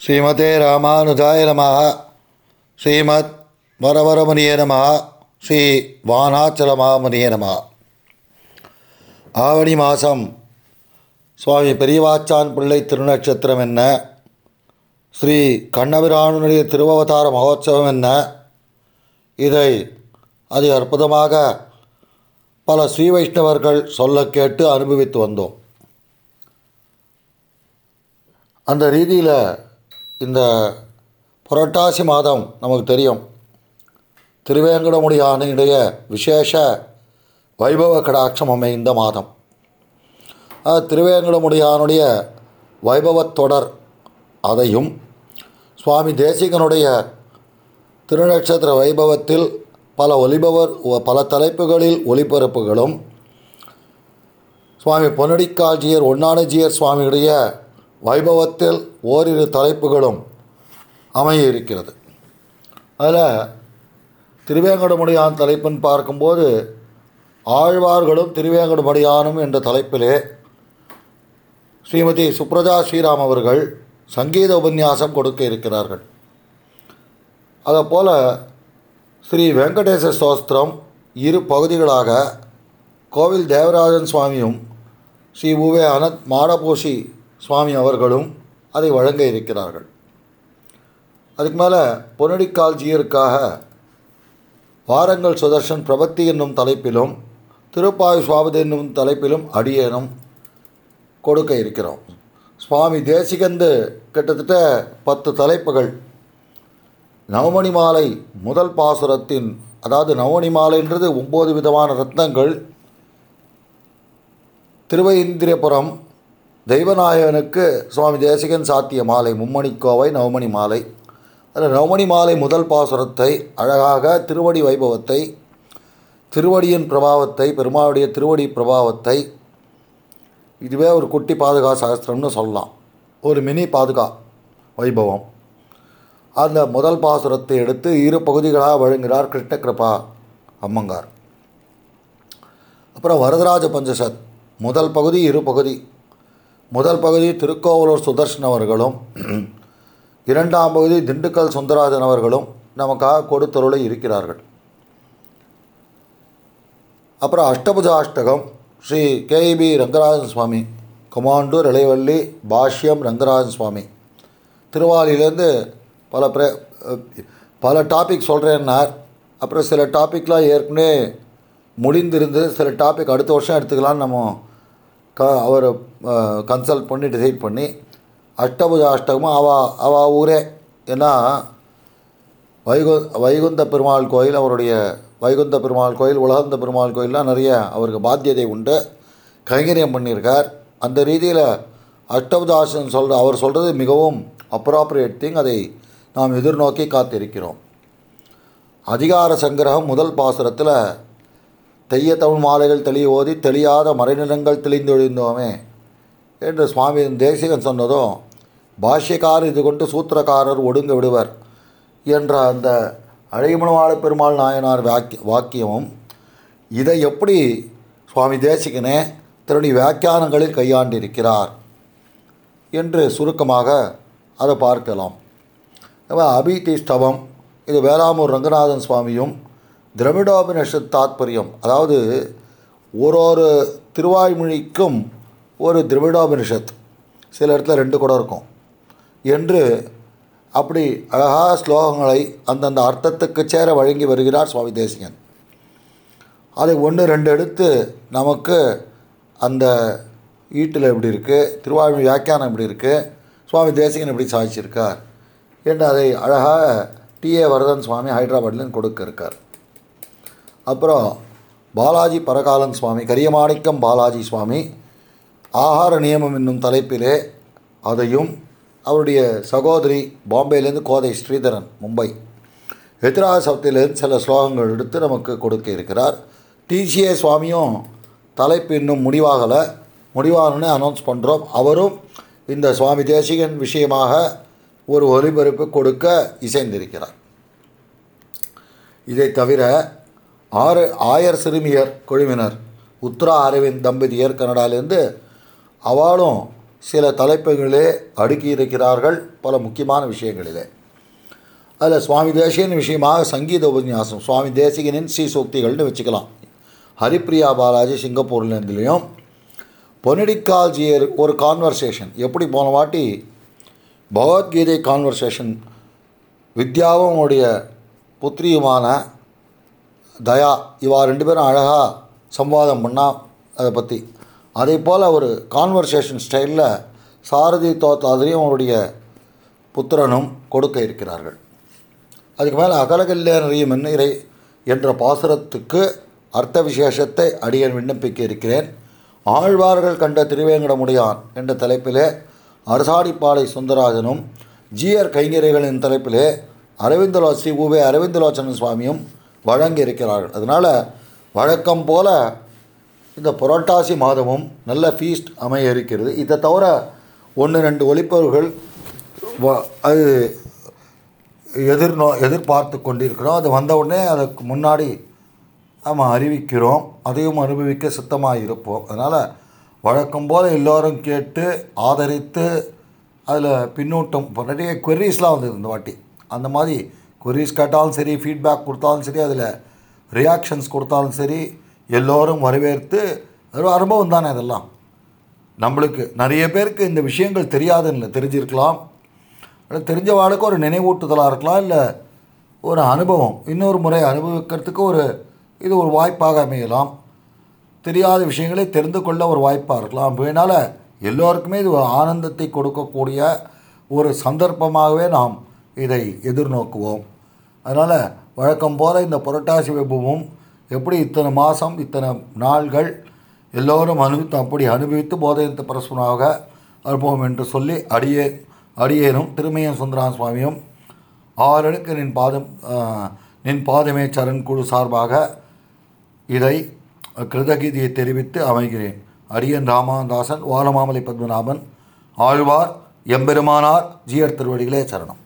ஸ்ரீமதே ராமானுஜாய நமः ஸ்ரீமத் வரவரமுனியே நமः ஸ்ரீ வானாச்சலமாமுனியே நமः ஆவணி மாதம் சுவாமி பெரியவாச்சான் பிள்ளை திருநட்சத்திரம் என்ன ஸ்ரீ கண்ணபிரானுடைய திருவவதார மகோத்சவம் என்ன இதை அது அற்புதமாக பல ஸ்ரீ வைஷ்ணவர்கள் சொல்ல கேட்டு அனுபவித்து வந்தோம் அந்த ரீதியில் இந்த புரட்டாசி மாதம் நமக்கு தெரியும் திருவேங்கடமுடி ஆணையுடைய விசேஷ வைபவ கடாட்சம் அமைந்த மாதம் அது திருவேங்கடமுடியானுடைய வைபவத் தொடர் அதையும் சுவாமி தேசிகனுடைய திருநட்சத்திர வைபவத்தில் பல ஒலிபவர் பல தலைப்புகளில் ஒளிபரப்புகளும் சுவாமி பொன்னடிக்காட்சியர் ஒன்னானஜியர் சுவாமியுடைய வைபவத்தில் ஓரிரு தலைப்புகளும் அமைய இருக்கிறது அதில் திருவேங்கடமுடியான் தலைப்புன்னு பார்க்கும்போது ஆழ்வார்களும் திருவேங்கடமுடியானும் என்ற தலைப்பிலே ஸ்ரீமதி சுப்ரஜா ஸ்ரீராம் அவர்கள் சங்கீத உபன்யாசம் கொடுக்க இருக்கிறார்கள் போல் ஸ்ரீ வெங்கடேச ஸ்தோஸ்திரம் இரு பகுதிகளாக கோவில் தேவராஜன் சுவாமியும் ஸ்ரீ உவே அனந்த் மாடபோஷி சுவாமி அவர்களும் அதை வழங்க இருக்கிறார்கள் அதுக்கு மேலே பொன்னடிக்கால் ஜீயருக்காக வாரங்கள் சுதர்ஷன் பிரபத்தி என்னும் தலைப்பிலும் திருப்பாய் சுவாபதி என்னும் தலைப்பிலும் அடியேனும் கொடுக்க இருக்கிறோம் சுவாமி தேசிகந்து கிட்டத்தட்ட பத்து தலைப்புகள் நவமணி மாலை முதல் பாசுரத்தின் அதாவது நவமணி மாலைன்றது ஒம்பது விதமான ரத்னங்கள் திருவைந்திரபுரம் தெய்வநாயகனுக்கு சுவாமி தேசிகன் சாத்திய மாலை மும்மணிக்கோவை நவமணி மாலை அதில் நவமணி மாலை முதல் பாசுரத்தை அழகாக திருவடி வைபவத்தை திருவடியின் பிரபாவத்தை பெருமாளுடைய திருவடி பிரபாவத்தை இதுவே ஒரு குட்டி பாதுகா சாஸ்திரம்னு சொல்லலாம் ஒரு மினி பாதுகா வைபவம் அந்த முதல் பாசுரத்தை எடுத்து இரு பகுதிகளாக வழங்குகிறார் கிருஷ்ணகிருபா அம்மங்கார் அப்புறம் வரதராஜ பஞ்சசத் முதல் பகுதி இரு பகுதி முதல் பகுதி திருக்கோவலூர் சுதர்ஷன் அவர்களும் இரண்டாம் பகுதி திண்டுக்கல் சுந்தராஜன் அவர்களும் நமக்காக கொடுத்தருளை இருக்கிறார்கள் அப்புறம் அஷ்டபுஜாஷ்டகம் ஸ்ரீ கேஇபி ரங்கராஜன் சுவாமி குமாண்டூர் இளையவள்ளி பாஷ்யம் ரங்கராஜன் சுவாமி திருவாலியிலேருந்து பல ப்ரே பல டாபிக் சொல்கிறேன்னார் அப்புறம் சில டாப்பிக்லாம் ஏற்கனவே முடிந்திருந்து சில டாபிக் அடுத்த வருஷம் எடுத்துக்கலான்னு நம்ம க அவர் கன்சல்ட் பண்ணி டிசைட் பண்ணி அஷ்டபுஜ அஷ்டகமும் அவா அவா ஊரே ஏன்னா வைகு வைகுந்த பெருமாள் கோயில் அவருடைய வைகுந்த பெருமாள் கோயில் உலகந்த பெருமாள் கோயிலெலாம் நிறைய அவருக்கு பாத்தியதை உண்டு கைங்கரியம் பண்ணியிருக்கார் அந்த ரீதியில் அஷ்டபுஜாசன் சொல்கிற அவர் சொல்கிறது மிகவும் அப்ராப்ரியேட் திங் அதை நாம் எதிர்நோக்கி காத்திருக்கிறோம் அதிகார சங்கிரகம் முதல் பாசுரத்தில் தெய்ய தமிழ் மாலைகள் தெளிய ஓதி தெளியாத மறைநிலங்கள் தெளிந்தொழிந்தோமே என்று சுவாமி தேசிகன் சொன்னதும் பாஷ்யக்காரர் இது கொண்டு சூத்திரக்காரர் ஒடுங்க விடுவர் என்ற அந்த அழகிமணவாள பெருமாள் நாயனார் வாக்கிய வாக்கியமும் இதை எப்படி சுவாமி தேசிகனே தன்னுடைய வியாக்கியானங்களில் கையாண்டிருக்கிறார் என்று சுருக்கமாக அதை பார்க்கலாம் அபிதி ஸ்தவம் இது வேளாமூர் ரங்கநாதன் சுவாமியும் திரமிடோபனிஷத் தாத்பரியம் அதாவது ஒரு ஒரு திருவாய்மொழிக்கும் ஒரு திரவிடோபனிஷத் சில இடத்துல ரெண்டு கூட இருக்கும் என்று அப்படி அழகாக ஸ்லோகங்களை அந்தந்த அர்த்தத்துக்கு சேர வழங்கி வருகிறார் சுவாமி தேசிகன் அதை ஒன்று ரெண்டு எடுத்து நமக்கு அந்த ஈட்டில் எப்படி இருக்குது திருவாழ்மொழி வியாக்கியானம் எப்படி இருக்குது சுவாமி தேசிகன் எப்படி சாதிச்சிருக்கார் என்று அதை அழகாக டிஏ வரதன் சுவாமி ஹைதராபாத்லேருந்து கொடுக்க இருக்கார் அப்புறம் பாலாஜி பரகாலன் சுவாமி கரியமாணிக்கம் பாலாஜி சுவாமி ஆகார நியமம் என்னும் தலைப்பிலே அதையும் அவருடைய சகோதரி பாம்பேலேருந்து கோதை ஸ்ரீதரன் மும்பை எதிராக சப்திலேருந்து சில ஸ்லோகங்கள் எடுத்து நமக்கு கொடுக்க இருக்கிறார் டிசிஏ சுவாமியும் தலைப்பு இன்னும் முடிவாகலை முடிவாகணுன்னு அனௌன்ஸ் பண்ணுறோம் அவரும் இந்த சுவாமி தேசிகன் விஷயமாக ஒரு ஒலிபரப்பு கொடுக்க இசைந்திருக்கிறார் இதை தவிர ஆறு ஆயர் சிறுமியர் குழுவினர் உத்ரா அரவிந்த் தம்பதியர் கனடாலேருந்து அவளும் சில தலைப்புகளிலே அடுக்கியிருக்கிறார்கள் பல முக்கியமான விஷயங்களிலே அதில் சுவாமி தேசிகன் விஷயமாக சங்கீத உபன்யாசம் சுவாமி தேசிகனின் சீசூக்திகள்னு வச்சுக்கலாம் ஹரிப்ரியா பாலாஜி சிங்கப்பூர்லேருந்துலேயும் பொன்னடிக்கால்ஜியர் ஒரு கான்வர்சேஷன் எப்படி போன வாட்டி பகவத்கீதை கான்வர்சேஷன் வித்யாவும் உடைய புத்திரியுமான தயா இவா ரெண்டு பேரும் அழகாக சம்வாதம் பண்ணால் அதை பற்றி அதே போல் ஒரு கான்வர்சேஷன் ஸ்டைலில் சாரதி தோத்தாதிரியும் அவருடைய புத்திரனும் கொடுக்க இருக்கிறார்கள் அதுக்கு மேலே அகலகல்யாணரியும் என்னிறை என்ற பாசுரத்துக்கு அர்த்த விசேஷத்தை அடியன் விண்ணப்பிக்க இருக்கிறேன் ஆழ்வார்கள் கண்ட திருவேங்கடமுடியான் என்ற தலைப்பிலே அரசாடிப்பாளை சுந்தராஜனும் ஜிஆர் கைங்கரைகளின் தலைப்பிலே அரவிந்தலோ ஸ்ரீ உவே அரவிந்தலோச்சனன் சுவாமியும் வழங்கி இருக்கிறார்கள் அதனால் வழக்கம் போல இந்த புரட்டாசி மாதமும் நல்ல ஃபீஸ்ட் அமைய இருக்கிறது இதை தவிர ஒன்று ரெண்டு ஒளிப்பவர்கள் வ- அது எதிர்நோ எதிர்பார்த்து கொண்டிருக்கிறோம் அது வந்த உடனே அதுக்கு முன்னாடி நம்ம அறிவிக்கிறோம் அதையும் அனுபவிக்க சித்தமாக இருப்போம் அதனால் வழக்கம் போல் எல்லோரும் கேட்டு ஆதரித்து அதில் பின்னூட்டம் இப்போ நிறைய queries-லாம் வந்தது இந்த வாட்டி அந்த மாதிரி queries கேட்டாலும் சரி ஃபீட்பேக் கொடுத்தாலும் சரி அதில் ரியாக்ஷன்ஸ் கொடுத்தாலும் சரி எல்லோரும் வரவேற்று ஒரு அனுபவம் தானே இதெல்லாம் நம்மளுக்கு நிறைய பேருக்கு இந்த விஷயங்கள் தெரியாதுன்னு இல்லை தெரிஞ்சிருக்கலாம் அது தெரிஞ்ச வாழ்க்கை ஒரு நினைவூட்டுதலாக இருக்கலாம் இல்லை ஒரு அனுபவம் இன்னொரு முறை அனுபவிக்கிறதுக்கு ஒரு இது ஒரு வாய்ப்பாக அமையலாம் தெரியாத விஷயங்களை தெரிந்து கொள்ள ஒரு வாய்ப்பாக இருக்கலாம் அதனால் எல்லோருக்குமே இது ஒரு ஆனந்தத்தை கொடுக்கக்கூடிய ஒரு சந்தர்ப்பமாகவே நாம் இதை எதிர்நோக்குவோம் அதனால் வழக்கம் போல் இந்த புரட்டாசி வைபவமும் எப்படி இத்தனை மாதம் இத்தனை நாள்கள் எல்லோரும் அனுபவித்து அப்படி அனுபவித்து போதையத்த பரஸ்பராக அனுபவம் என்று சொல்லி அடியே அடியேனும் திருமையன் சுந்தரான் சுவாமியும் ஆறடுக்கு நின் பாதம் ஆ, நின் பாதமே சரண் குழு சார்பாக இதை கிருதகீதியை தெரிவித்து அமைகிறேன் அடியன் ராமதாசன் வாலமாமலை பத்மநாபன் ஆழ்வார் எம்பெருமானார் ஜீயர் திருவடிகளே சரணம்